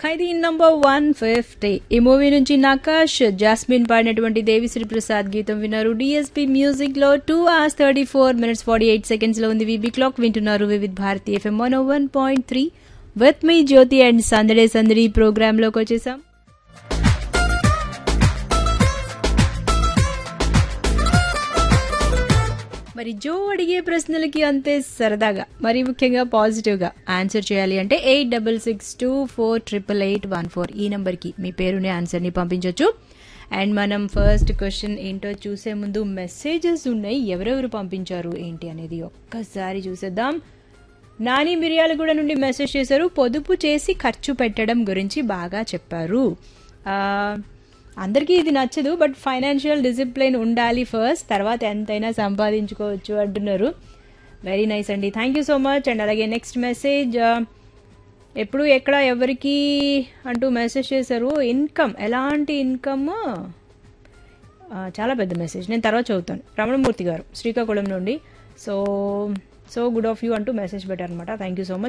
ఖైదీ number one fifty ఈ movie నుంచి నకాష్ జాస్మిన్ పాడినటువంటి దేవిశ్రీ ప్రసాద్ గీతం విన్నారు డిఎస్పీ మ్యూజిక్ లో two hours thirty four minutes forty eight seconds లో ఉంది విబి క్లాక్ వింటున్నారు Vividh Bharati FM one one point three with మీ జ్యోతి అండ్ సందడే సందడి ప్రోగ్రామ్ లోకి వచ్చేసాం మరి జో అడిగే ప్రశ్నలకి అంతే సరదాగా మరి ముఖ్యంగా పాజిటివ్గా ఆన్సర్ చేయాలి అంటే eight double six two four triple eight one four ఈ నెంబర్కి మీ పేరుని ఆన్సర్ని పంపించవచ్చు అండ్ మనం ఫస్ట్ క్వశ్చన్ ఏంటో చూసే ముందు మెసేజెస్ ఉన్నాయి ఎవరెవరు పంపించారు ఏంటి అనేది ఒక్కసారి చూసేద్దాం నాని మిర్యాలగూడ నుండి మెసేజ్ చేశారు పొదుపు చేసి ఖర్చు పెట్టడం గురించి బాగా చెప్పారు ఆ, అందరికీ ఇది నచ్చదు బట్ ఫైనాన్షియల్ డిసిప్లిన్ ఉండాలి ఫస్ట్ తర్వాత ఎంతైనా సంపాదించుకోవచ్చు అంటున్నారు వెరీ నైస్ అండి thank you so much and అలాగే నెక్స్ట్ మెసేజ్ ఎప్పుడు ఎక్కడ ఎవరికి అంటూ మెసేజ్ చేశారు ఇన్కమ్ ఎలాంటి ఇన్కమ్ చాలా పెద్ద మెసేజ్ నేను తర్వాత చదువుతాను రమణమూర్తి గారు శ్రీకాకుళం నుండి so so good of you అంటూ మెసేజ్ పెట్టారనమాట థ్యాంక్ యూ సో మచ్